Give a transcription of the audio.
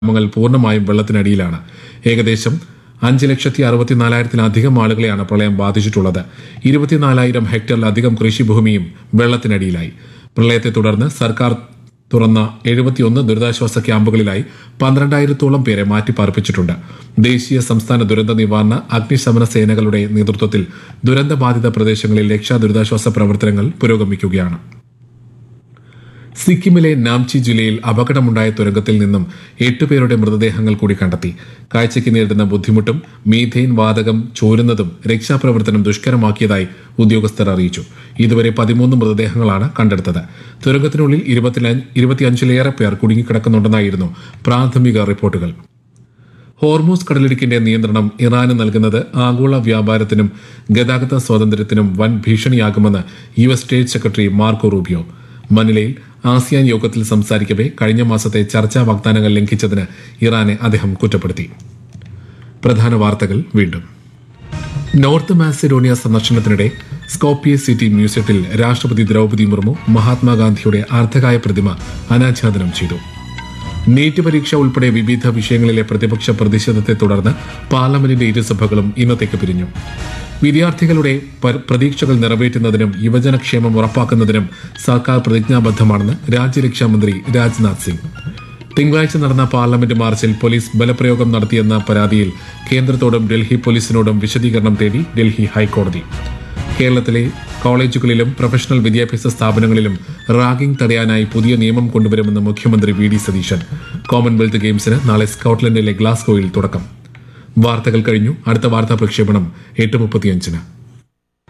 ഗ്രാമങ്ങൾ പൂർണ്ണമായും വെള്ളത്തിനടിയിലാണ് ഏകദേശം അഞ്ച് ലക്ഷത്തി അറുപത്തിനാലായിരത്തിലധികം ആളുകളെയാണ് പ്രളയം ബാധിച്ചിട്ടുള്ളത് ഇരുപത്തിനാലായിരം ഹെക്ടറിലധികം കൃഷിഭൂമിയും വെള്ളത്തിനടിയിലായി പ്രളയത്തെ തുടർന്ന് സർക്കാർ തുറന്ന എഴുപത്തിയൊന്ന് ദുരിതാശ്വാസ ക്യാമ്പുകളിലായി പന്ത്രണ്ടായിരത്തോളം പേരെ മാറ്റിപ്പാർപ്പിച്ചിട്ടുണ്ട് ദേശീയ സംസ്ഥാന ദുരന്ത നിവാരണ അഗ്നിശമന സേനകളുടെ നേതൃത്വത്തിൽ ദുരന്തബാധിത പ്രദേശങ്ങളിൽ രക്ഷാ ദുരിതാശ്വാസ പ്രവർത്തനങ്ങൾ പുരോഗമിക്കുകയാണ് സിക്കിമിലെ നാംചി ജില്ലയിൽ അപകടമുണ്ടായ തുരങ്കത്തിൽ നിന്നും എട്ടുപേരുടെ മൃതദേഹങ്ങൾ കൂടി കണ്ടെത്തി കാഴ്ചയ്ക്ക് നേരിടുന്ന ബുദ്ധിമുട്ടും മീഥെയിൻ വാതകം ചോരുന്നതും രക്ഷാപ്രവർത്തനം ദുഷ്കരമാക്കിയതായി ഉദ്യോഗസ്ഥർ അറിയിച്ചു ഇതുവരെ പതിമൂന്ന് മൃതദേഹങ്ങളാണ് കണ്ടെടുത്തത് തുരങ്കത്തിനുള്ളിൽ ഇരുപത്തില- ഇരുപത്തിയഞ്ചിലേറെ പേർ കുടുങ്ങിക്കിടക്കുന്നുണ്ടെന്നായിരുന്നു പ്രാഥമിക റിപ്പോർട്ടുകൾ ഹോർമൂസ് കടലിടുക്കിന്റെ നിയന്ത്രണം ഇറാന് നൽകുന്നത് ആഗോള വ്യാപാരത്തിനും ഗതാഗത സ്വാതന്ത്ര്യത്തിനും വൻ ഭീഷണിയാകുമെന്ന് U S state secretary Marco Rubio മനിലയിൽ ആസിയാൻ യോഗത്തിൽ സംസാരിക്കവെ കഴിഞ്ഞ മാസത്തെ ചർച്ചാ വാഗ്ദാനങ്ങൾ ലംഘിച്ചതിന് ഇറാനെ അദ്ദേഹം കുറ്റപ്പെടുത്തി പ്രധാന വാർത്തകൾ വീണ്ടും നോർത്ത് മാസിഡോണിയ സന്ദർശനത്തിനിടെ സ്കോപ്പിയ സിറ്റി മ്യൂസിയത്തിൽ രാഷ്ട്രപതി ദ്രൗപദി മുർമു മഹാത്മാഗാന്ധിയുടെ അർദ്ധകായ പ്രതിമ അനാച്ഛാദനം ചെയ്തു നീറ്റ് പരീക്ഷ ഉൾപ്പെടെ വിവിധ വിഷയങ്ങളിലെ പ്രതിപക്ഷ പ്രതിഷേധത്തെ തുടർന്ന് പാർലമെന്റിന്റെ ഇരുസഭകളും ഇന്നത്തേക്ക് പിരിഞ്ഞു വിദ്യാർത്ഥികളുടെ പ- പ്രതീക്ഷകൾ നിറവേറ്റുന്നതിനും യുവജനക്ഷേമം ഉറപ്പാക്കുന്നതിനും സർക്കാർ പ്രതിജ്ഞാബദ്ധമാണെന്ന് രാജ്യരക്ഷാമന്ത്രി രാജ്നാഥ് സിംഗ് തിങ്കളാഴ്ച നടന്ന പാർലമെന്റ് മാർച്ചിൽ പോലീസ് ബലപ്രയോഗം നടത്തിയെന്ന പരാതിയിൽ കേന്ദ്രത്തോടും ഡൽഹി പോലീസിനോടും വിശദീകരണം തേടി ഡൽഹി ഹൈക്കോടതി കേരളത്തിലെ കോളേജുകളിലും പ്രൊഫഷണൽ വിദ്യാഭ്യാസ സ്ഥാപനങ്ങളിലും റാഗിംഗ് തടയാനായി പുതിയ നിയമം കൊണ്ടുവരുമെന്ന് മുഖ്യമന്ത്രി വി ഡി സതീശൻ കോമൺവെൽത്ത് ഗെയിംസിന് നാളെ സ്കോട്ട്ലൻഡിലെ ഗ്ലാസ്ഗോയിൽ തുടക്കം വാർത്തകൾ കഴിഞ്ഞു അടുത്ത വാർത്താ പ്രക്ഷേപണം എട്ട് മുപ്പത്തിയഞ്ചിന്